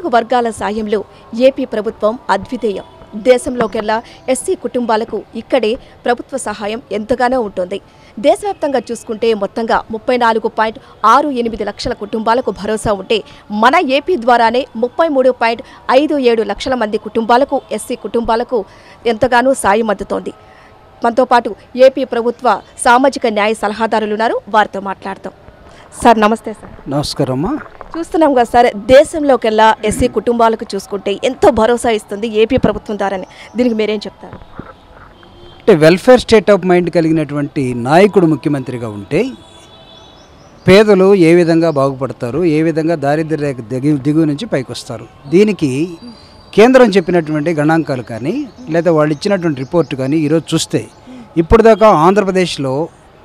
అట్టడుగు వర్గాల సాయంలో ఏపీ ప్రభుత్వం అద్వితీయం దేశంలోకెల్లా ఎస్సీ కుటుంబాలకు ఇక్కడే ప్రభుత్వ సహాయం ఎంతగానో ఉంటుంది దేశవ్యాప్తంగా చూసుకుంటే మొత్తంగా ముప్పై నాలుగు పాయింట్ ఆరు ఎనిమిది లక్షల కుటుంబాలకు భరోసా ఉంటే మన ఏపీ ద్వారానే ముప్పై మూడు పాయింట్ ఐదు ఏడు లక్షల మంది కుటుంబాలకు ఎస్సీ కుటుంబాలకు ఎంతగానో సాయం అందుతోంది మనతో పాటు ఏపీ ప్రభుత్వ సామాజిక న్యాయ సలహాదారులు ఉన్నారు వారితో మాట్లాడతాం సార్ నమస్తే సార్ నమస్కారం అమ్మా చూస్తున్నాం కదా సార్ దేశంలోకెల్లా ఎస్సీ కుటుంబాలకు చూసుకుంటే ఎంతో భరోసా ఇస్తుంది ఏపీ ప్రభుత్వం ద్వారానే దీనికి మీరేం చెప్తారు అంటే వెల్ఫేర్ స్టేట్ ఆఫ్ మైండ్ కలిగినటువంటి నాయకుడు ముఖ్యమంత్రిగా ఉంటే పేదలు ఏ విధంగా బాగుపడతారు ఏ విధంగా దారిద్ర్య రేఖ దిగు దిగువ నుంచి పైకి వస్తారు దీనికి కేంద్రం చెప్పినటువంటి గణాంకాలు కానీ లేదా వాళ్ళు ఇచ్చినటువంటి రిపోర్ట్ కానీ ఈరోజు చూస్తే ఇప్పటిదాకా ఆంధ్రప్రదేశ్లో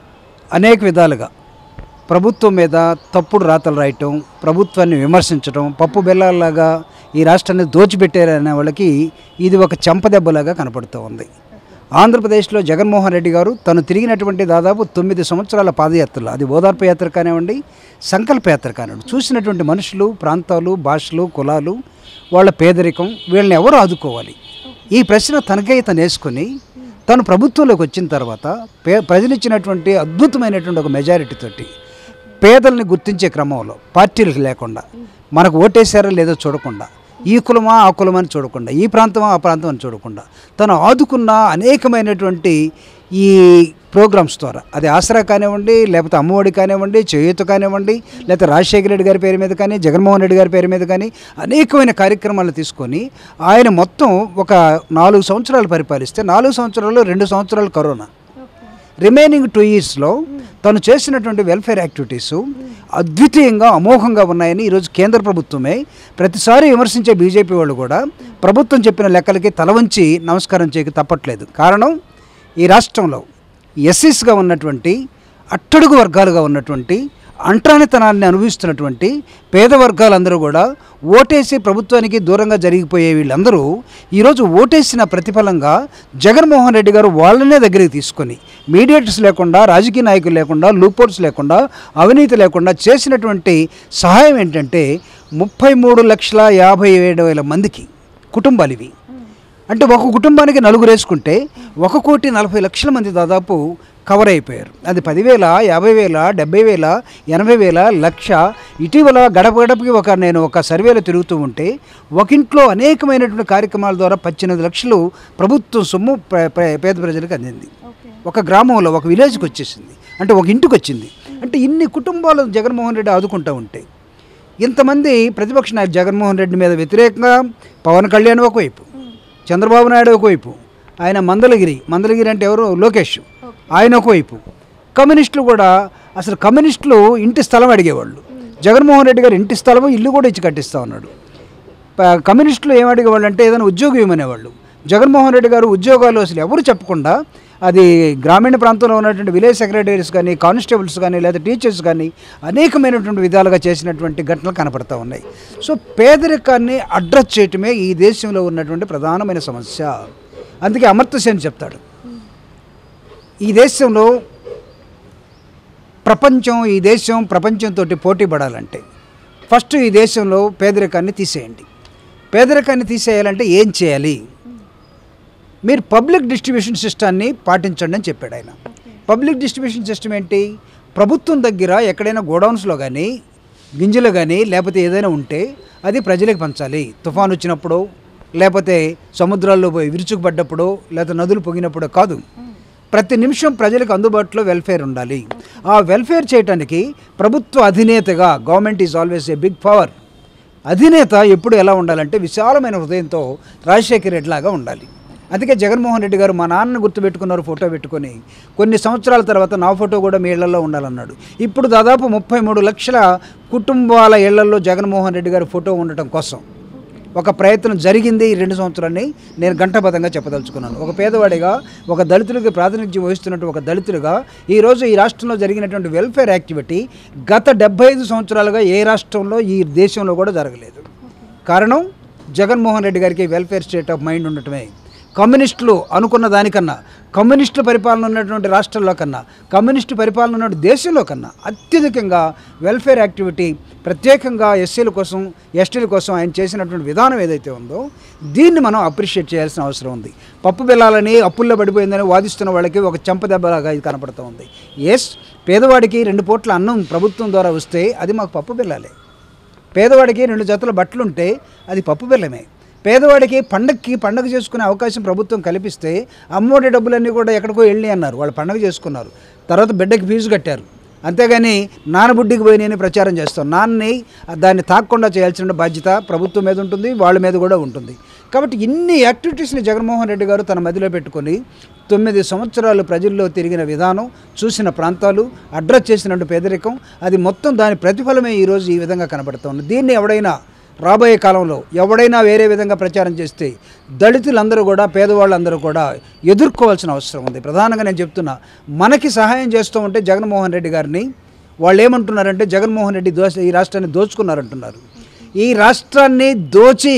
అనేక విధాలుగా ప్రభుత్వం మీద తప్పుడు రాతలు రాయటం ప్రభుత్వాన్ని విమర్శించడం పప్పు బెల్లాల్లాగా ఈ రాష్ట్రాన్ని దోచిపెట్టారనే వాళ్ళకి ఇది ఒక చెంపదెబ్బలాగా కనపడుతూ ఉంది ఆంధ్రప్రదేశ్లో జగన్మోహన్ రెడ్డి గారు తను తిరిగినటువంటి దాదాపు తొమ్మిది సంవత్సరాల పాదయాత్రలు అది ఓదార్పు యాత్ర కానివ్వండి సంకల్ప యాత్ర కానివ్వండి చూసినటువంటి మనుషులు ప్రాంతాలు భాషలు కులాలు వాళ్ళ పేదరికం వీళ్ళని ఎవరు ఆదుకోవాలి ఈ ప్రశ్న తనకై తను వేసుకొని తను ప్రభుత్వంలోకి వచ్చిన తర్వాత పే ప్రజలిచ్చినటువంటి అద్భుతమైనటువంటి ఒక మెజారిటీ తోటి పేదల్ని గుర్తించే క్రమంలో పార్టీలకు లేకుండా మనకు ఓటేశారో లేదో చూడకుండా ఈ కులమా ఆ కులమా అని చూడకుండా ఈ ప్రాంతమా ఆ ప్రాంతం అని చూడకుండా తను ఆదుకున్న అనేకమైనటువంటి ఈ ప్రోగ్రామ్స్ ద్వారా అది ఆసరా కానివ్వండి లేకపోతే అమ్మఒడి కానివ్వండి చేయూత కానివ్వండి లేకపోతే రాజశేఖర రెడ్డి గారి పేరు మీద కానీ జగన్మోహన్ రెడ్డి గారి పేరు మీద కానీ అనేకమైన కార్యక్రమాలు తీసుకొని ఆయన మొత్తం ఒక నాలుగు సంవత్సరాలు పరిపాలిస్తే నాలుగు సంవత్సరాల్లో రెండు సంవత్సరాలు కరోనా రిమైనింగ్ టూ ఇయర్స్లో తను చేసినటువంటి వెల్ఫేర్ యాక్టివిటీస్ అద్వితీయంగా అమోఘంగా ఉన్నాయని ఈరోజు కేంద్ర ప్రభుత్వమే ప్రతిసారి విమర్శించే బీజేపీ వాళ్ళు కూడా ప్రభుత్వం చెప్పిన లెక్కలకి తల వంచి నమస్కారం చేయక తప్పట్లేదు కారణం ఈ రాష్ట్రంలో ఎస్సీస్గా ఉన్నటువంటి అట్టడుగు వర్గాలుగా ఉన్నటువంటి అంటరానితనాన్ని అనుభవిస్తున్నటువంటి పేద వర్గాలందరూ కూడా ఓటేసి ప్రభుత్వానికి దూరంగా జరిగిపోయే వీళ్ళందరూ ఈరోజు ఓటేసిన ప్రతిఫలంగా జగన్మోహన్ రెడ్డి గారు వాళ్ళనే దగ్గరికి తీసుకొని మీడియేటర్స్ లేకుండా రాజకీయ నాయకులు లేకుండా లూపోర్ట్స్ లేకుండా అవినీతి లేకుండా చేసినటువంటి సహాయం ఏంటంటే ముప్పై మూడు లక్షల యాభై ఏడు వేల మందికి కుటుంబాలు ఇవి అంటే ఒక కుటుంబానికి నలుగురు వేసుకుంటే ఒక కోటి నలభై లక్షల మంది దాదాపు కవర్ అయిపోయారు అది పదివేల యాభై వేల డెబ్బై వేల ఎనభై వేల లక్ష ఇటీవల గడప గడపకి ఒక నేను ఒక సర్వేలో తిరుగుతూ ఉంటే ఒక ఇంట్లో అనేకమైనటువంటి కార్యక్రమాల ద్వారా పద్దెనిమిది లక్షలు ప్రభుత్వం సొమ్ము ప్ర- ప్ర- పేద ప్రజలకు అందింది ఒక గ్రామంలో ఒక విలేజ్కి వచ్చేసింది అంటే ఒక ఇంటికి వచ్చింది అంటే ఇన్ని కుటుంబాలు జగన్మోహన్ రెడ్డి ఆదుకుంటూ ఉంటే ఇంతమంది ప్రతిపక్ష నాయకుడు జగన్మోహన్ రెడ్డి మీద వ్యతిరేకంగా పవన్ కళ్యాణ్ ఒకవైపు చంద్రబాబు నాయుడు ఒకవైపు ఆయన మందలగిరి మందలగిరి అంటే ఎవరు లోకేష్ ఆయన ఒకవైపు కమ్యూనిస్టులు కూడా అసలు కమ్యూనిస్టులు ఇంటి స్థలం అడిగేవాళ్ళు జగన్మోహన్ రెడ్డి గారు ఇంటి స్థలం ఇల్లు కూడా ఇచ్చి కట్టిస్తా ఉన్నాడు ప- కమ్యూనిస్టులు ఏం అడిగేవాళ్ళు అంటే ఏదైనా ఉద్యోగం ఇవ్వమనేవాళ్ళు జగన్మోహన్ రెడ్డి గారు ఉద్యోగాలు అసలు ఎవరు చెప్పకుండా అది గ్రామీణ ప్రాంతంలో ఉన్నటువంటి విలేజ్ సెక్రటరీస్ కానీ కానిస్టేబుల్స్ కానీ లేదా టీచర్స్ కానీ అనేకమైనటువంటి విధాలుగా చేసినటువంటి ఘటనలు కనపడతా ఉన్నాయి సో పేదరికాన్ని అడ్రస్ చేయటమే ఈ దేశంలో ఉన్నటువంటి ప్రధానమైన సమస్య అందుకే అమర్త్య సేన్ చెప్తాడు ఈ దేశంలో ప్రపంచం ఈ దేశం ప్రపంచంతో పోటీ పడాలంటే ఫస్ట్ ఈ దేశంలో పేదరికాన్ని తీసేయండి పేదరికాన్ని తీసేయాలంటే ఏం చేయాలి మీరు పబ్లిక్ డిస్ట్రిబ్యూషన్ సిస్టాన్ని పాటించండి అని చెప్పాడు ఆయన పబ్లిక్ డిస్ట్రిబ్యూషన్ సిస్టమ్ ఏంటి ప్రభుత్వం దగ్గర ఎక్కడైనా గోడౌన్స్లో కానీ గింజలు కానీ లేకపోతే ఏదైనా ఉంటే అది ప్రజలకు పంచాలి తుఫాన్ వచ్చినప్పుడు లేకపోతే సముద్రాల్లో పోయి విరుచుకుపడ్డప్పుడు లేకపోతే నదులు పొగినప్పుడు కాదు ప్రతి నిమిషం ప్రజలకు అందుబాటులో వెల్ఫేర్ ఉండాలి ఆ వెల్ఫేర్ చేయడానికి ప్రభుత్వ అధినేతగా government is always a big power అధినేత ఎప్పుడు ఎలా ఉండాలంటే విశాలమైన హృదయంతో రాజశేఖర్ రెడ్డి లాగా ఉండాలి అందుకే జగన్మోహన్ రెడ్డి గారు మా నాన్నను గుర్తుపెట్టుకున్నారు ఫోటో పెట్టుకొని కొన్ని సంవత్సరాల తర్వాత నా ఫోటో కూడా మీ ఇళ్లలో ఉండాలన్నాడు ఇప్పుడు దాదాపు ముప్పై మూడు లక్షల కుటుంబాల ఇళ్లలో జగన్మోహన్ రెడ్డి గారి ఫోటో ఉండటం కోసం ఒక ప్రయత్నం జరిగింది ఈ రెండు సంవత్సరాన్ని నేను గంటబద్ధంగా చెప్పదలుచుకున్నాను ఒక పేదవాడిగా ఒక దళితులకి ప్రాతినిధ్యం వహిస్తున్నట్టు ఒక దళితులుగా ఈరోజు ఈ రాష్ట్రంలో జరిగినటువంటి వెల్ఫేర్ యాక్టివిటీ గత డెబ్బై ఐదు సంవత్సరాలుగా ఏ రాష్ట్రంలో ఈ దేశంలో కూడా జరగలేదు కారణం జగన్మోహన్ రెడ్డి గారికి వెల్ఫేర్ స్టేట్ ఆఫ్ మైండ్ ఉండటమే కమ్యూనిస్టులు అనుకున్న దానికన్నా కమ్యూనిస్టు పరిపాలన ఉన్నటువంటి రాష్ట్రాల్లో కన్నా కమ్యూనిస్టు పరిపాలన ఉన్న దేశంలో కన్నా అత్యధికంగా వెల్ఫేర్ యాక్టివిటీ ప్రత్యేకంగా ఎస్సీల కోసం ఎస్టీల కోసం ఆయన చేసినటువంటి విధానం ఏదైతే ఉందో దీన్ని మనం అప్రిషియేట్ చేయాల్సిన అవసరం ఉంది పప్పు బెల్లాలని అప్పుల్లో పడిపోయిందని వాదిస్తున్న వాళ్ళకి ఒక చెంపదెబ్బలాగా ఇది కనపడుతూ ఉంది ఎస్ పేదవాడికి రెండు పూట్ల అన్నం ప్రభుత్వం ద్వారా వస్తే అది మాకు పప్పు బెల్లాలే పేదవాడికి రెండు జతల బట్టలు ఉంటే అది పప్పు బెల్లమే పేదవాడికి పండగకి పండగ చేసుకునే అవకాశం ప్రభుత్వం కల్పిస్తే అమ్మఒడి డబ్బులన్నీ కూడా ఎక్కడికో వెళ్ళి అన్నారు వాళ్ళు పండగ చేసుకున్నారు తర్వాత బిడ్డకి ఫీజు కట్టారు అంతేగాని నానబుడ్డికి పోయినని ప్రచారం చేస్తాం నాన్నని దాన్ని తాకకుండా చేయాల్సిన బాధ్యత ప్రభుత్వం మీద ఉంటుంది వాళ్ళ మీద కూడా ఉంటుంది కాబట్టి ఇన్ని యాక్టివిటీస్ని జగన్మోహన్ రెడ్డి గారు తన మదిలో పెట్టుకొని తొమ్మిది సంవత్సరాలు ప్రజల్లో తిరిగిన విధానం చూసిన ప్రాంతాలు అడ్రస్ చేసినట్టు పేదరికం అది మొత్తం దాని ప్రతిఫలమే ఈరోజు ఈ విధంగా కనబడుతుంది దీన్ని ఎవడైనా రాబోయే కాలంలో ఎవడైనా వేరే విధంగా ప్రచారం చేస్తే దళితులందరూ కూడా పేదవాళ్ళందరూ కూడా ఎదుర్కోవాల్సిన అవసరం ఉంది ప్రధానంగా నేను చెప్తున్నా మనకి సహాయం చేస్తూ ఉంటే జగన్మోహన్ రెడ్డి గారిని వాళ్ళు ఏమంటున్నారంటే జగన్మోహన్ రెడ్డి దోచ ఈ రాష్ట్రాన్ని దోచుకున్నారంటున్నారు ఈ రాష్ట్రాన్ని దోచి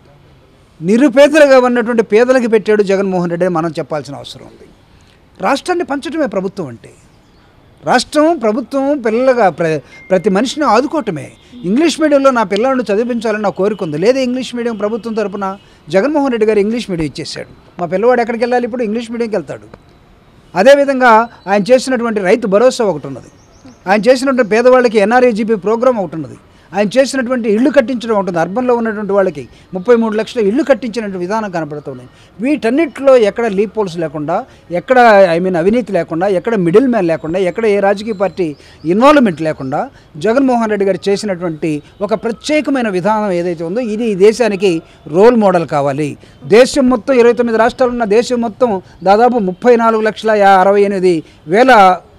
నిరుపేదలుగా ఉన్నటువంటి పేదలకి పెట్టాడు జగన్మోహన్ రెడ్డి అని మనం చెప్పాల్సిన అవసరం ఉంది రాష్ట్రాన్ని పంచడమే ప్రభుత్వం అంటే రాష్ట్రం ప్రభుత్వం పిల్లలుగా ప్ర ప్రతి మనిషిని ఆదుకోవటమే ఇంగ్లీష్ మీడియంలో నా పిల్లలను చదివించాలని నా కోరిక ఉంది లేదా ఇంగ్లీష్ మీడియం ప్రభుత్వం తరపున జగన్మోహన్ రెడ్డి గారు ఇంగ్లీష్ మీడియం ఇచ్చేసాడు మా పిల్లవాడు ఎక్కడికి వెళ్ళాలి ఇప్పుడు ఇంగ్లీష్ మీడియంకి వెళ్తాడు అదేవిధంగా ఆయన చేసినటువంటి రైతు భరోసా ఒకటి ఉన్నది ఆయన చేసినటువంటి పేదవాళ్ళకి ఎన్ఆర్ఏజీపీ ప్రోగ్రామ్ ఒకటి ఉన్నది ఆయన చేసినటువంటి ఇల్లు కట్టించడం ఉంటుంది అర్బన్లో ఉన్నటువంటి వాళ్ళకి ముప్పై మూడు లక్షల ఇల్లు కట్టించినటువంటి విధానం కనపడుతుంది వీటన్నిటిలో ఎక్కడ లీప్ పోల్స్ లేకుండా ఎక్కడ ఐ మీన్ అవినీతి లేకుండా ఎక్కడ మిడిల్ మ్యాన్ లేకుండా ఎక్కడ ఏ రాజకీయ పార్టీ ఇన్వాల్వ్మెంట్ లేకుండా జగన్మోహన్ రెడ్డి గారు చేసినటువంటి ఒక ప్రత్యేకమైన విధానం ఏదైతే ఉందో ఇది ఈ దేశానికి రోల్ మోడల్ కావాలి దేశం మొత్తం ఇరవై తొమ్మిది రాష్ట్రాలు ఉన్న దేశం మొత్తం దాదాపు ముప్పై నాలుగు లక్షల యా- అరవై ఎనిమిది వేల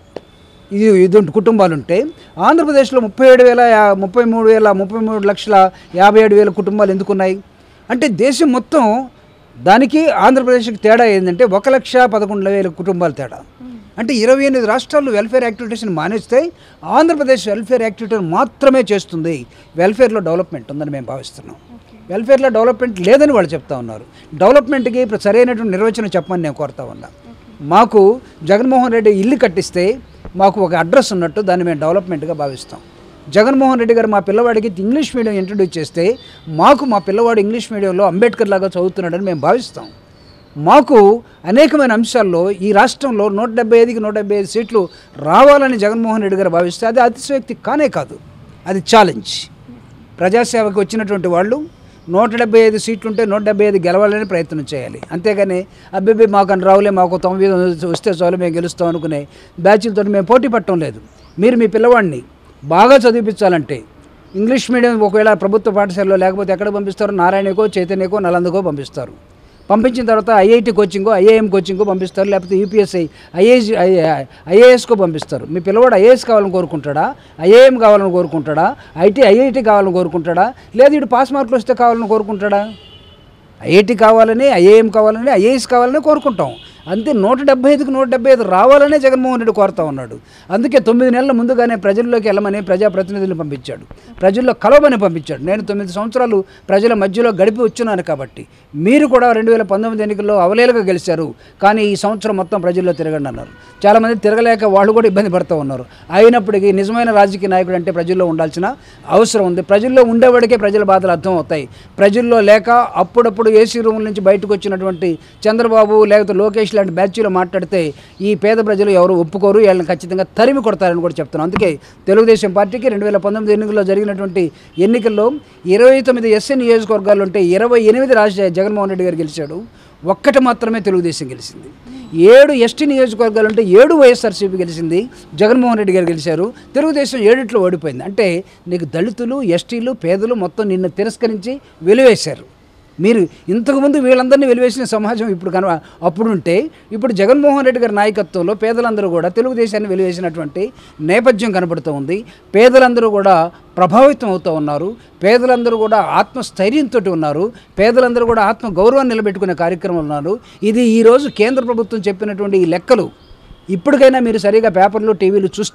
ఇది ఇది ఉంటే కుటుంబాలు ఉంటే ఆంధ్రప్రదేశ్లో ముప్పై ఏడు వేల యా- ముప్పై మూడు వేల ముప్పై మూడు లక్షల యాభై ఏడు వేల కుటుంబాలు ఎందుకున్నాయి అంటే దేశం మొత్తం దానికి ఆంధ్రప్రదేశ్కి తేడా ఏంటంటే ఒక లక్ష పదకొండు వేల కుటుంబాలు తేడా అంటే ఇరవై ఎనిమిది రాష్ట్రాలు వెల్ఫేర్ యాక్టివిటీస్ని మానేస్తే ఆంధ్రప్రదేశ్ వెల్ఫేర్ యాక్టివిటీని మాత్రమే చేస్తుంది వెల్ఫేర్లో డెవలప్మెంట్ ఉందని మేము భావిస్తున్నాం వెల్ఫేర్లో డెవలప్మెంట్ లేదని వాళ్ళు చెప్తా ఉన్నారు డెవలప్మెంట్కి ఇప్పుడు సరైనటువంటి నిర్వచనం చెప్పమని నేను కోరుతా ఉన్నా మాకు జగన్మోహన్ రెడ్డి ఇల్లు కట్టిస్తే మాకు ఒక అడ్రస్ ఉన్నట్టు దాన్ని మేము డెవలప్మెంట్గా భావిస్తాం జగన్మోహన్ రెడ్డి గారు మా పిల్లవాడికి ఇంగ్లీష్ మీడియం ఇంట్రడ్యూస్ చేస్తే మాకు మా పిల్లవాడు ఇంగ్లీష్ మీడియంలో అంబేద్కర్ లాగా చదువుతున్నాడని మేము భావిస్తాం మాకు అనేకమైన అంశాల్లో ఈ రాష్ట్రంలో నూట డెబ్బై ఐదుకి నూట డెబ్బై ఐదు సీట్లు రావాలని జగన్మోహన్ రెడ్డి గారు భావిస్తే అది అతిశయోక్తి కానే కాదు అది ఛాలెంజ్ ప్రజాసేవకు వచ్చినటువంటి వాళ్ళు నూట డెబ్బై ఐదు సీట్లు ఉంటే నూట డెబ్బై ఐదు గెలవాలని ప్రయత్నం చేయాలి అంతేగాని అబ్బాయి మాకు అని రావులే మాకు తొంభై ఐదు వస్తే చాలు మేము గెలుస్తాం అనుకునే బ్యాచ్లతో మేము పోటీ పట్టడం లేదు మీరు మీ పిల్లవాడిని బాగా చదివించాలంటే ఇంగ్లీష్ మీడియం ఒకవేళ ప్రభుత్వ పాఠశాలలో లేకపోతే ఎక్కడ పంపిస్తారు నారాయణకో చైతన్యకో నలందకో పంపిస్తారు పంపించిన తర్వాత ఐఐటి కోచింగో ఐఏఎం కోచింగో పంపిస్తారు లేకపోతే యూపీఎస్ఐ ఐఏఎస్ ఐఏఎస్కో పంపిస్తారు మీ పిల్లవాడు ఐఏఎస్ కావాలని కోరుకుంటాడా ఐఏఎం కావాలని కోరుకుంటాడా ఐటీ ఐఐటి కావాలని కోరుకుంటాడా లేదా ఇటు పాస్ మార్కులు వస్తే కావాలని కోరుకుంటాడా ఐఐటి కావాలని ఐఏఎం కావాలని ఐఏఎస్ కావాలని కోరుకుంటాం అంతే నూట డెబ్బై ఐదుకి నూట డెబ్బై ఐదు రావాలనే జగన్మోహన్ రెడ్డి కోరుతా ఉన్నాడు అందుకే తొమ్మిది నెలల ముందుగానే ప్రజల్లోకి వెళ్ళమని ప్రజాప్రతినిధులను పంపించాడు ప్రజల్లో కలవమని పంపించాడు నేను తొమ్మిది సంవత్సరాలు ప్రజల మధ్యలో గడిపి వచ్చున్నాను కాబట్టి మీరు కూడా రెండు వేల పంతొమ్మిది ఎన్నికల్లో అవలేలుగా గెలిచారు కానీ ఈ సంవత్సరం మొత్తం ప్రజల్లో తిరగండి అన్నారు చాలామంది తిరగలేక వాళ్ళు కూడా ఇబ్బంది పడుతూ ఉన్నారు అయినప్పటికీ నిజమైన రాజకీయ నాయకుడు అంటే ప్రజల్లో ఉండాల్సిన అవసరం ఉంది ప్రజల్లో ఉండేవాడికే ప్రజల బాధలు అర్థం అవుతాయి ప్రజల్లో లేక అప్పుడప్పుడు ఏసీ రూమ్ నుంచి బయటకు వచ్చినటువంటి చంద్రబాబు లేకపోతే లోకేష్ లాంటి బ్యాచ్లో మాట్లాడితే ఈ పేద ప్రజలు ఎవరు ఒప్పుకోరు వీళ్ళని ఖచ్చితంగా తరిమి కొడతారని కూడా చెప్తున్నాను అందుకే తెలుగుదేశం పార్టీకి రెండు వేల పంతొమ్మిది ఎన్నికల్లో జరిగినటువంటి ఎన్నికల్లో ఇరవై తొమ్మిది ఎస్సీ నియోజకవర్గాలు ఉంటే ఇరవై ఎనిమిది రాజ జగన్మోహన్ రెడ్డి గారు గెలిచాడు ఒక్కటి మాత్రమే తెలుగుదేశం గెలిచింది ఏడు ఎస్టీ నియోజకవర్గాలు ఉంటే ఏడు వైఎస్ఆర్సీపీ గెలిచింది జగన్మోహన్ రెడ్డి గారు గెలిచారు తెలుగుదేశం ఏడిట్లో ఓడిపోయింది అంటే నీకు దళితులు ఎస్టీలు పేదలు మొత్తం నిన్ను తిరస్కరించి వెలివేశారు మీరు ఇంతకుముందు వీళ్ళందరినీ వెలివేసిన సమాజం ఇప్పుడు కన అప్పుడుంటే ఇప్పుడు జగన్మోహన్ రెడ్డి గారి నాయకత్వంలో పేదలందరూ కూడా తెలుగుదేశాన్ని వెలివేసినటువంటి నేపథ్యం కనబడుతూ ఉంది పేదలందరూ కూడా ప్రభావితం అవుతూ ఉన్నారు పేదలందరూ కూడా ఆత్మస్థైర్యంతో ఉన్నారు పేదలందరూ కూడా ఆత్మ గౌరవాన్ని నిలబెట్టుకునే కార్యక్రమం ఉన్నారు ఇది ఈరోజు కేంద్ర ప్రభుత్వం చెప్పినటువంటి ఈ లెక్కలు ఇప్పటికైనా మీరు సరిగా పేపర్లు టీవీలు చూస్తే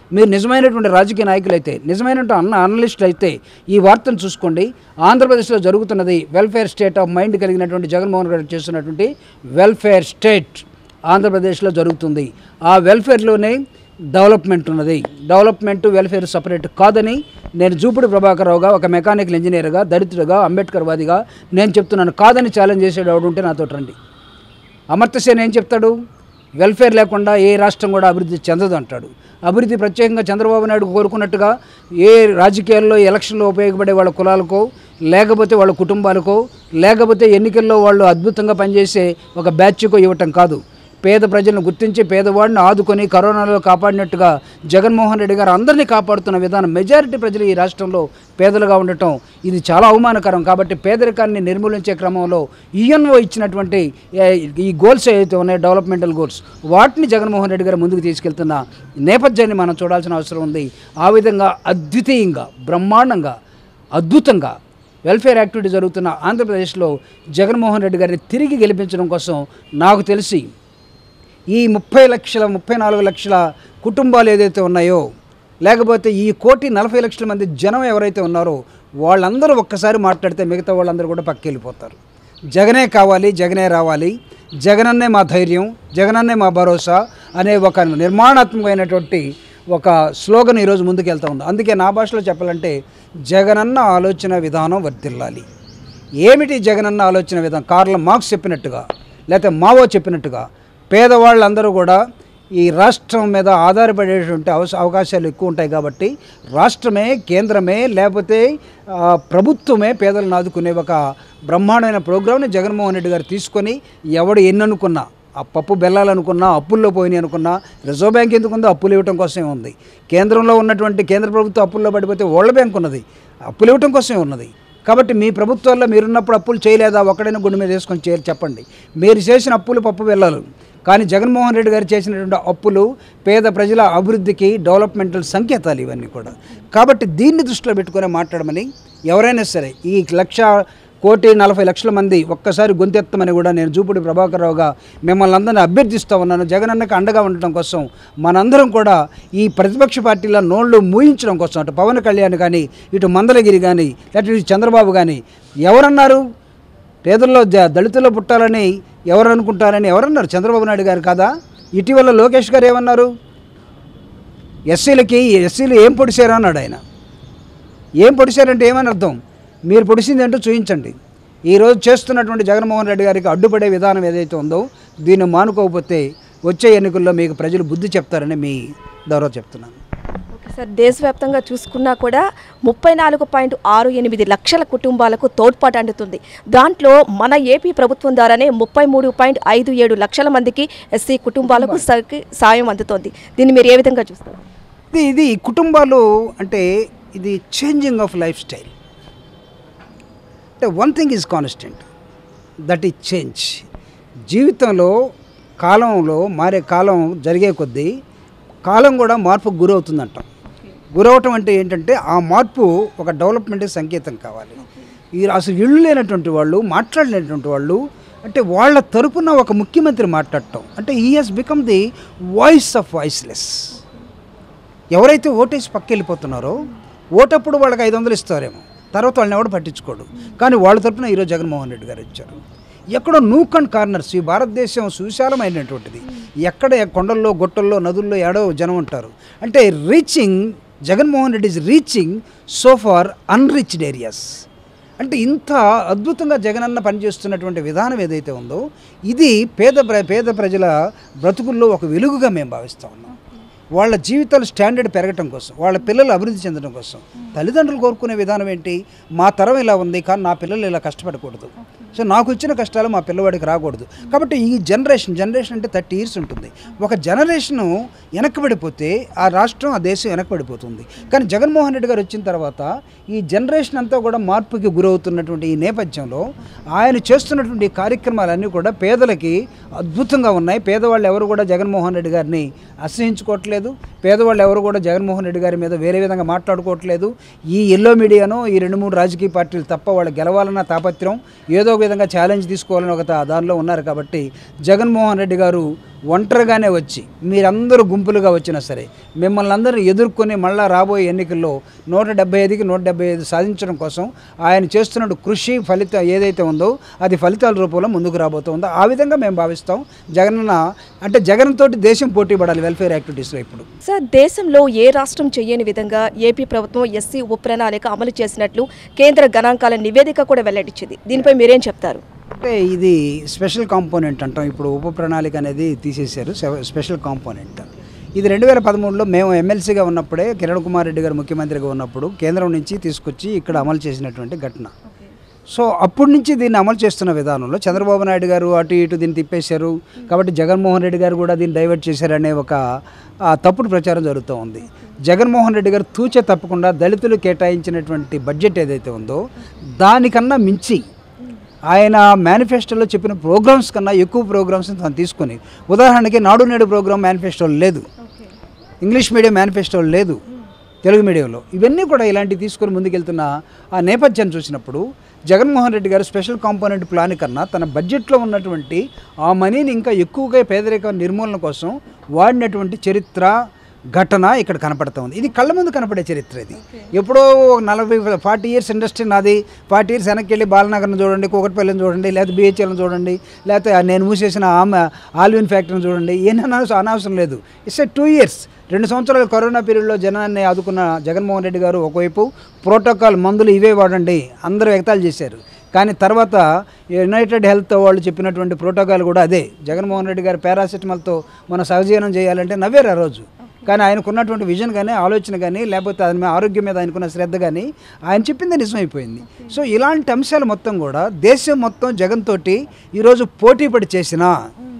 మీరు నిజమైనటువంటి రాజకీయ నాయకులు అయితే నిజమైనటువంటి అన్న అనలిస్టులు అయితే ఈ వార్తను చూసుకోండి ఆంధ్రప్రదేశ్లో జరుగుతున్నది వెల్ఫేర్ స్టేట్ ఆఫ్ మైండ్ కలిగినటువంటి జగన్మోహన్ రెడ్డి చేస్తున్నటువంటి వెల్ఫేర్ స్టేట్ ఆంధ్రప్రదేశ్లో జరుగుతుంది ఆ వెల్ఫేర్లోనే డెవలప్మెంట్ ఉన్నది డెవలప్మెంట్ వెల్ఫేర్ సపరేట్ కాదని నేను జూపుడు ప్రభాకర్ రావుగా ఒక మెకానికల్ ఇంజనీర్గా దళితుడుగా అంబేద్కర్ వాదిగా నేను చెప్తున్నాను కాదని ఛాలెంజ్ చేసేవాడు ఎవడు ఉంటే నాతో రండి అమర్త్యసేన్ ఏం చెప్తాడు వెల్ఫేర్ లేకుండా ఏ రాష్ట్రం కూడా అభివృద్ధి చెందదు అంటాడు అభివృద్ధి ప్రత్యేకంగా చంద్రబాబు నాయుడు కోరుకున్నట్టుగా ఏ రాజకీయాల్లో ఎలక్షన్లో ఉపయోగపడే వాళ్ళ కులాలకో లేకపోతే వాళ్ళ కుటుంబాలకో లేకపోతే ఎన్నికల్లో వాళ్ళు అద్భుతంగా పనిచేసే ఒక బ్యాచ్కో ఇవ్వటం కాదు పేద ప్రజలను గుర్తించి పేదవాడిని ఆదుకొని కరోనాలో కాపాడినట్టుగా జగన్మోహన్ రెడ్డి గారు అందరినీ కాపాడుతున్న విధానం మెజారిటీ ప్రజలు ఈ రాష్ట్రంలో పేదలుగా ఉండటం ఇది చాలా అవమానకరం కాబట్టి పేదరికాన్ని నిర్మూలించే క్రమంలో ఈఎన్ఓ ఇచ్చినటువంటి ఏ, ఈ గోల్స్ ఏవైతే ఉన్నాయో డెవలప్మెంటల్ గోల్స్ వాటిని జగన్మోహన్ రెడ్డి గారు ముందుకు తీసుకెళ్తున్న నేపథ్యాన్ని మనం చూడాల్సిన అవసరం ఉంది ఆ విధంగా అద్వితీయంగా బ్రహ్మాండంగా అద్భుతంగా వెల్ఫేర్ యాక్టివిటీ జరుగుతున్న ఆంధ్రప్రదేశ్లో జగన్మోహన్ రెడ్డి గారిని తిరిగి గెలిపించడం కోసం నాకు తెలిసి ఈ ముప్పై లక్షల ముప్పై నాలుగు లక్షల కుటుంబాలు ఏదైతే ఉన్నాయో లేకపోతే ఈ కోటి నలభై లక్షల మంది జనం ఎవరైతే ఉన్నారో వాళ్ళందరూ ఒక్కసారి మాట్లాడితే మిగతా వాళ్ళందరూ కూడా పక్కకి వెళ్ళిపోతారు జగనే కావాలి జగనే రావాలి జగనన్నే మా ధైర్యం జగనన్నే మా భరోసా అనే ఒక నిర్మాణాత్మకమైనటువంటి ఒక స్లోగన్ ఈరోజు ముందుకు వెళ్తా ఉంది అందుకే నా భాషలో చెప్పాలంటే జగనన్న ఆలోచన విధానం వర్ధిల్లాలి ఏమిటి జగనన్న ఆలోచన విధానం కార్ల మార్క్స్ చెప్పినట్టుగా లేకపోతే మావో చెప్పినట్టుగా పేదవాళ్ళందరూ కూడా ఈ రాష్ట్రం మీద ఆధారపడేటువంటి అవస అవకాశాలు ఎక్కువ ఉంటాయి కాబట్టి రాష్ట్రమే కేంద్రమే లేకపోతే ఆ, ప్రభుత్వమే పేదలను ఆదుకునే ఒక బ్రహ్మాండమైన ప్రోగ్రామ్ని జగన్మోహన్ రెడ్డి గారు తీసుకొని ఎవడు ఎన్ని అనుకున్నా ఆ పప్పు బెల్లాలనుకున్నా అప్పుల్లో పోయినాయి అనుకున్నా రిజర్వ్ బ్యాంక్ ఎందుకు ఉందో అప్పులు ఇవ్వటం కోసమే ఉంది కేంద్రంలో ఉన్నటువంటి కేంద్ర ప్రభుత్వం అప్పుల్లో పడిపోతే వరల్డ్ బ్యాంక్ ఉన్నది అప్పులు ఇవ్వటం కోసమే ఉన్నది కాబట్టి మీ ప్రభుత్వాల్లో మీరున్నప్పుడు అప్పులు చేయలేదా ఒక్కడైనా గుండె మీద వేసుకొని చేయాలి చెప్పండి మీరు చేసిన అప్పులు పప్పు వెళ్ళాలి కానీ జగన్మోహన్ రెడ్డి గారు చేసినటువంటి అప్పులు పేద ప్రజల అభివృద్ధికి డెవలప్మెంటల్ సంకేతాలు ఇవన్నీ కూడా కాబట్టి దీన్ని దృష్టిలో పెట్టుకునే మాట్లాడమని ఎవరైనా సరే ఈ లక్ష కోటి నలభై లక్షల మంది ఒక్కసారి గొంతెత్తమని కూడా నేను జూపుడి ప్రభాకర్ రావుగా మిమ్మల్ని అందరినీ అభ్యర్థిస్తూ ఉన్నాను జగనన్నకు అండగా ఉండటం కోసం మనందరం కూడా ఈ ప్రతిపక్ష పార్టీల నోళ్ళు మూయించడం కోసం అటు పవన్ కళ్యాణ్ కానీ ఇటు మందలగిరి కానీ లేకపోతే ఇటు చంద్రబాబు కానీ ఎవరన్నారు పేదల్లో జ- దళితుల్లో పుట్టాలని ఎవరు అనుకుంటారని ఎవరన్నారు చంద్రబాబు నాయుడు గారు కాదా ఇటీవల లోకేష్ గారు ఏమన్నారు ఎస్సీలకి ఎస్సీలు ఏం పొడిచారు అన్నాడు ఆయన ఏం పొడిచారంటే ఏమని అర్థం మీరు పొడిచింది ఏంటో చూపించండి ఈరోజు చేస్తున్నటువంటి జగన్మోహన్ రెడ్డి గారికి అడ్డుపడే విధానం ఏదైతే ఉందో దీన్ని మానుకోకపోతే వచ్చే ఎన్నికల్లో మీకు ప్రజలు బుద్ధి చెప్తారని మీ ద్వారా చెప్తున్నాను ఓకే సార్ దేశవ్యాప్తంగా చూసుకున్నా కూడా ముప్పై నాలుగు పాయింట్ ఆరు ఎనిమిది లక్షల కుటుంబాలకు తోడ్పాటు అందుతుంది దాంట్లో మన ఏపీ ప్రభుత్వం ద్వారానే ముప్పై మూడు పాయింట్ ఐదు ఏడు లక్షల మందికి ఎస్సీ కుటుంబాలకు సరికి సాయం అందుతోంది దీన్ని మీరు ఏ విధంగా చూస్తారు ఇది ఇది కుటుంబాలు అంటే ఇది చేంజింగ్ ఆఫ్ లైఫ్ స్టైల్ అంటే one thing is constant that is change జీవితంలో కాలంలో మారే కాలం జరిగే కొద్దీ కాలం కూడా మార్పుకు గురవుతుందంటాం గురవటం అంటే ఏంటంటే ఆ మార్పు ఒక డెవలప్మెంట్కి సంకేతం కావాలి ఈ అసలు ఇళ్ళు లేనటువంటి వాళ్ళు మాట్లాడలేనటువంటి వాళ్ళు అంటే వాళ్ళ తరపున ఒక ముఖ్యమంత్రి మాట్లాడటం అంటే ఈ he's become the voice of voiceless ఎవరైతే ఓటేసి పక్క వెళ్ళిపోతున్నారో ఓటప్పుడు వాళ్ళకి ఐదు వందలు ఇస్తారేమో తర్వాత వాళ్ళని ఎవడు పట్టించుకోడు కానీ వాళ్ళ తరపున ఈరోజు జగన్మోహన్ రెడ్డి గారు ఇచ్చారు ఎక్కడో నూక్ అండ్ కార్నర్స్ ఈ భారతదేశం సువిశాలమైనటువంటిది ఎక్కడ కొండల్లో గొట్టల్లో నదుల్లో ఏడో జనం ఉంటారు అంటే reaching Jaganmohan Reddy is reaching so far unreached areas అంటే ఇంత అద్భుతంగా జగనన్న పనిచేస్తున్నటువంటి విధానం ఏదైతే ఉందో ఇది పేద ప్ర- పేద ప్రజల బ్రతుకుల్లో ఒక వెలుగుగా మేము భావిస్తూ ఉన్నాం వాళ్ళ జీవితాలు స్టాండర్డ్ పెరగటం కోసం వాళ్ళ పిల్లలు అభివృద్ధి చెందడం కోసం తల్లిదండ్రులు కోరుకునే విధానం ఏంటి మా తరం ఇలా ఉంది కానీ నా పిల్లలు ఇలా కష్టపడకూడదు సో నాకు ఇచ్చిన కష్టాలు మా పిల్లవాడికి రాకూడదు కాబట్టి ఈ జనరేషన్ జనరేషన్ అంటే థర్టీ ఇయర్స్ ఉంటుంది ఒక జనరేషను వెనకబడిపోతే ఆ రాష్ట్రం ఆ దేశం వెనకబడిపోతుంది కానీ జగన్మోహన్ రెడ్డి గారు వచ్చిన తర్వాత ఈ జనరేషన్ అంతా కూడా మార్పుకి గురవుతున్నటువంటి ఈ నేపథ్యంలో ఆయన చేస్తున్నటువంటి కార్యక్రమాలన్నీ కూడా పేదలకి అద్భుతంగా ఉన్నాయి పేదవాళ్ళు ఎవరు కూడా జగన్మోహన్ రెడ్డి గారిని అసహించుకోవట్లేదు పేదవాళ్ళు ఎవరు కూడా జగన్మోహన్ రెడ్డి గారి మీద వేరే విధంగా మాట్లాడుకోవట్లేదు ఈ ఎల్లో మీడియాను ఈ రెండు మూడు రాజకీయ పార్టీలు తప్ప వాళ్ళు గెలవాలన్న తాపత్రం ఏదో ఒక విధంగా ఛాలెంజ్ తీసుకోవాలని ఒక దా- దానిలో ఉన్నారు కాబట్టి జగన్మోహన్ రెడ్డి గారు ఒంటరిగానే వచ్చి మీరందరూ గుంపులుగా వచ్చినా సరే మిమ్మల్ని అందరూ ఎదుర్కొని మళ్ళా రాబోయే ఎన్నికల్లో నూట డెబ్బై ఐదుకి నూట డెబ్బై ఐదు సాధించడం కోసం ఆయన చేస్తున్న కృషి ఫలితం ఏదైతే ఉందో అది ఫలితాల రూపంలో ముందుకు రాబోతుందో ఆ విధంగా మేము భావిస్తాం జగనన్న అంటే జగన్ తోటి దేశం పోటీ పడాలి వెల్ఫేర్ యాక్టివిటీస్లో ఇప్పుడు సార్ దేశంలో ఏ రాష్ట్రం చేయని విధంగా ఏపీ ప్రభుత్వం ఎస్సీ ఉపప్రణాళిక అమలు చేసినట్లు కేంద్ర గణాంకాల నివేదిక కూడా వెల్లడించింది దీనిపై మీరేం చెప్తారు అంటే ఇది స్పెషల్ కాంపోనెంట్ అంటాం ఇప్పుడు ఉప ప్రణాళిక అనేది తీసేశారు సెవ- స్పెషల్ కాంపోనెంట్ ఇది రెండు వేల పదమూడులో మేము ఎమ్మెల్సీగా ఉన్నప్పుడే కిరణ్ కుమార్ రెడ్డి గారు ముఖ్యమంత్రిగా ఉన్నప్పుడు కేంద్రం నుంచి తీసుకొచ్చి ఇక్కడ అమలు చేసినటువంటి ఘటన సో అప్పటి నుంచి దీన్ని అమలు చేస్తున్న విధానంలో చంద్రబాబు నాయుడు గారు అటు ఇటు దీన్ని తిప్పేశారు కాబట్టి జగన్మోహన్ రెడ్డి గారు కూడా దీన్ని డైవర్ట్ చేశారనే ఒక ఆ, తప్పుడు ప్రచారం జరుగుతూ ఉంది జగన్మోహన్ రెడ్డి గారు తూచే తప్పకుండా దళితులు కేటాయించినటువంటి బడ్జెట్ ఏదైతే ఉందో దానికన్నా మించి ఆయన మేనిఫెస్టోలో చెప్పిన ప్రోగ్రామ్స్ కన్నా ఎక్కువ ప్రోగ్రామ్స్ తను తీసుకొని ఉదాహరణకి నాడు నేడు ప్రోగ్రామ్ మేనిఫెస్టోలో లేదు ఇంగ్లీష్ మీడియం మేనిఫెస్టోలో లేదు తెలుగు మీడియంలో ఇవన్నీ కూడా ఇలాంటివి తీసుకొని ముందుకెళ్తున్న ఆ నేపథ్యాన్ని చూసినప్పుడు జగన్మోహన్ రెడ్డి గారు స్పెషల్ కాంపోనెంట్ ప్లాన్ కన్నా తన బడ్జెట్లో ఉన్నటువంటి ఆ మనీని ఇంకా ఎక్కువగా పేదరిక నిర్మూలన కోసం వాడినటువంటి చరిత్ర ఘటన ఇక్కడ కనపడతా ఉంది ఇది కళ్ళ ముందు కనపడే చరిత్ర ఇది ఎప్పుడో ఒక నలభై ఫార్టీ ఇయర్స్ ఇండస్ట్రీ నాది ఫార్టీ ఇయర్స్ వెనక్కి వెళ్ళి బాలనగర్ని చూడండి కూకట్పల్లిని చూడండి లేకపోతే బిహెచ్ఎల్ని చూడండి లేకపోతే ఆ నేను మూసేసిన ఆమె ఆల్విన్ ఫ్యాక్టరీని చూడండి ఏం అనవసరం అనవసరం లేదు ఇట్స్ ఏ టూ ఇయర్స్ రెండు సంవత్సరాలు కరోనా పీరియడ్లో జనాన్ని ఆదుకున్న జగన్మోహన్ రెడ్డి గారు ఒకవైపు ప్రోటోకాల్ మందులు ఇవే వాడండి అందరూ ఎగతాలు చేశారు కానీ తర్వాత యునైటెడ్ హెల్త్ వాళ్ళు చెప్పినటువంటి ప్రోటోకాల్ కూడా అదే జగన్మోహన్ రెడ్డి గారు పారాసిటమాల్తో మన సహజీవనం చేయాలంటే నవ్వేరు ఆ రోజు కానీ ఆయనకు ఉన్నటువంటి విజన్ కానీ ఆలోచన కానీ లేకపోతే ఆయన మీద ఆరోగ్యం మీద ఆయనకున్న శ్రద్ధ కానీ ఆయన చెప్పింది నిజమైపోయింది సో ఇలాంటి అంశాలు మొత్తం కూడా దేశం మొత్తం జగన్ తోటి ఈరోజు పోటీ పడి చేసినా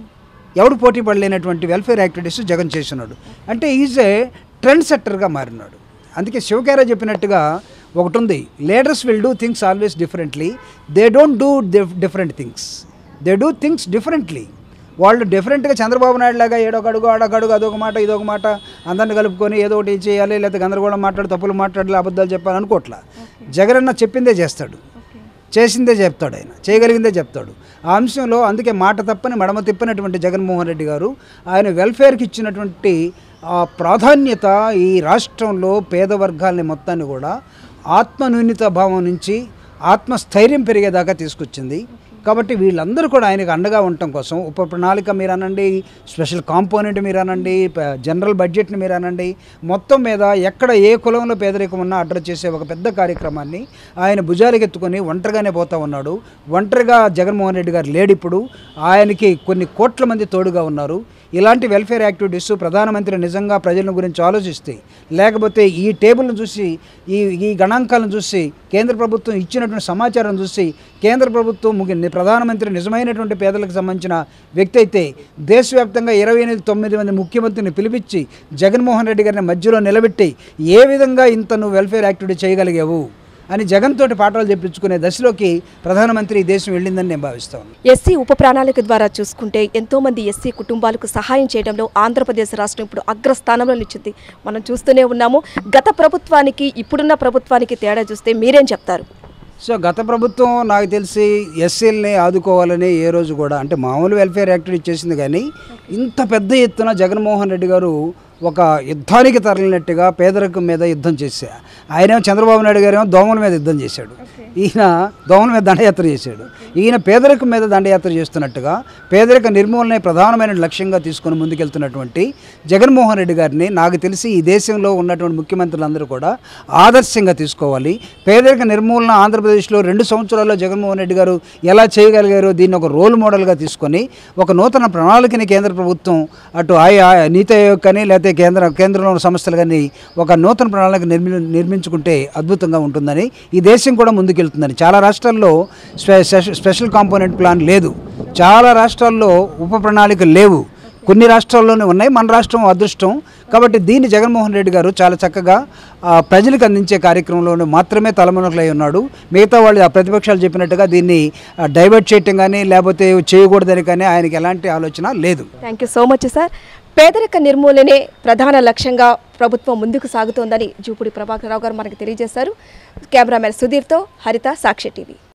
ఎవడు పోటీ పడలేనటువంటి వెల్ఫేర్ యాక్టివిటీస్ జగన్ చేస్తున్నాడు అంటే ఈజ్ ఏ ట్రెండ్ సెట్టర్గా మారినాడు అందుకే శివకేరా చెప్పినట్టుగా ఒకటి ఉంది leaders will do things always differently they don't do different things they do things differently వాళ్ళు డిఫరెంట్గా చంద్రబాబు నాయుడు లాగా ఏడొక అడుగు ఆడొక అడుగు అదొక మాట ఇదొక మాట అందరిని కలుపుకొని ఏదో ఒకటి చేయాలి లేకపోతే గందరగోళం మాట్లాడు తప్పులు మాట్లాడాలి అబద్ధాలు చెప్పాలి అనుకోవట్లా జగనన్న చెప్పిందే చేస్తాడు చేసిందే చెప్తాడు ఆయన చేయగలిగిందే చెప్తాడు ఆ అంశంలో అందుకే మాట తప్పని మడమ తిప్పనటువంటి జగన్మోహన్ రెడ్డి గారు ఆయన వెల్ఫేర్కి ఇచ్చినటువంటి ఆ ప్రాధాన్యత ఈ రాష్ట్రంలో పేద వర్గాల్ని మొత్తాన్ని కూడా ఆత్మన్యూన్యత భావం నుంచి ఆత్మస్థైర్యం పెరిగేదాకా తీసుకొచ్చింది కాబట్టి వీళ్ళందరూ కూడా ఆయనకు అండగా ఉండటం కోసం ఉప ప్రణాళిక మీరు అనండి స్పెషల్ కాంపోనెంట్ మీరు అనండి ప- జనరల్ బడ్జెట్ని మీరు అనండి మొత్తం మీద ఎక్కడ ఏ కులంలో పేదరికం ఉన్నా అడ్రస్ చేసే ఒక పెద్ద కార్యక్రమాన్ని ఆయన భుజాలకు ఎత్తుకొని ఒంటరిగానే పోతా ఉన్నాడు ఒంటరిగా జగన్మోహన్ రెడ్డి గారు లేడు ఇప్పుడు ఆయనకి కొన్ని కోట్ల మంది తోడుగా ఉన్నారు ఇలాంటి వెల్ఫేర్ యాక్టివిటీస్ ప్రధానమంత్రి నిజంగా ప్రజల గురించి ఆలోచిస్తే లేకపోతే ఈ టేబుల్ను చూసి ఈ ఈ గణాంకాలను చూసి కేంద్ర ప్రభుత్వం ఇచ్చినటువంటి సమాచారం చూసి కేంద్ర ప్రభుత్వం ముగి- ప్రధానమంత్రి నిజమైనటువంటి పేదలకు సంబంధించిన వ్యక్తి అయితే దేశవ్యాప్తంగా ఇరవై ఎనిమిది తొమ్మిది మంది ముఖ్యమంత్రిని పిలిపించి జగన్మోహన్ రెడ్డి గారిని మధ్యలో నిలబెట్టి ఏ విధంగా ఇంత నువ్వు వెల్ఫేర్ యాక్టివిటీ చేయగలిగావు అని జగన్ తోటి పాఠాలు చెప్పించుకునే దశలోకి ప్రధానమంత్రి ఈ దేశం వెళ్ళిందని నేను భావిస్తాను ఎస్సీ ఉప ప్రణాళిక ద్వారా చూసుకుంటే ఎంతో మంది ఎస్సీ కుటుంబాలకు సహాయం చేయడంలో ఆంధ్రప్రదేశ్ రాష్ట్రం ఇప్పుడు అగ్రస్థానంలో నిలిచింది మనం చూస్తూనే ఉన్నాము గత ప్రభుత్వానికి ఇప్పుడున్న ప్రభుత్వానికి తేడా చూస్తే మీరేం చెప్తారు సో గత ప్రభుత్వం నాకు తెలిసి ఎస్సీలని ఆదుకోవాలని ఏ రోజు కూడా అంటే మామూలు వెల్ఫేర్ యాక్టివిటీ చేసింది కానీ ఇంత పెద్ద ఎత్తున జగన్మోహన్ రెడ్డి గారు ఒక యుద్ధానికి తరలినట్టుగా పేదరికం మీద యుద్ధం చేశా ఆయనేమో చంద్రబాబు నాయుడు గారేమో దోమల మీద యుద్ధం చేశాడు ఈయన దోమల మీద దండయాత్ర చేశాడు ఈయన పేదరికం మీద దండయాత్ర చేస్తున్నట్టుగా పేదరిక నిర్మూలనే ప్రధానమైన లక్ష్యంగా తీసుకొని ముందుకెళ్తున్నటువంటి జగన్మోహన్ రెడ్డి గారిని నాకు తెలిసి ఈ దేశంలో ఉన్నటువంటి ముఖ్యమంత్రులందరూ కూడా ఆదర్శంగా తీసుకోవాలి పేదరిక నిర్మూలన ఆంధ్రప్రదేశ్లో రెండు సంవత్సరాల్లో జగన్మోహన్ రెడ్డి గారు ఎలా చేయగలిగారో దీన్ని ఒక రోల్ మోడల్గా తీసుకొని ఒక నూతన ప్రణాళికని కేంద్ర ప్రభుత్వం అటు ఆయా నీతి ఆయోగ్ కానీ లేకపోతే కేంద్ర కేంద్రంలో ఉన్న సంస్థలు కానీ ఒక నూతన ప్రణాళిక నిర్మి నిర్మించుకుంటే అద్భుతంగా ఉంటుందని ఈ దేశం కూడా ముందుకెళ్తుందని చాలా రాష్ట్రాల్లో స్పె స్పె- స్పెషల్ కాంపోనెంట్ ప్లాన్ లేదు చాలా రాష్ట్రాల్లో ఉప ప్రణాళికలు లేవు కొన్ని రాష్ట్రాల్లోనే ఉన్నాయి మన రాష్ట్రం అదృష్టం కాబట్టి దీన్ని జగన్మోహన్ రెడ్డి గారు చాలా చక్కగా ఆ, ప్రజలకు అందించే కార్యక్రమంలో మాత్రమే తలమునకలై ఉన్నాడు మిగతా వాళ్ళు ఆ ప్రతిపక్షాలు చెప్పినట్టుగా దీన్ని ఆ, డైవర్ట్ చేయటం కానీ లేకపోతే చేయకూడదని కానీ ఆయనకి ఎలాంటి ఆలోచన లేదు thank you so much sir పేదరిక నిర్మూలనే ప్రధాన లక్ష్యంగా ప్రభుత్వం ముందుకు సాగుతోందని జూపూడి ప్రభాకర్ రావు గారు మనకు తెలియజేశారు కెమెరామెన్ సుధీర్తో హరిత సాక్షి టీవీ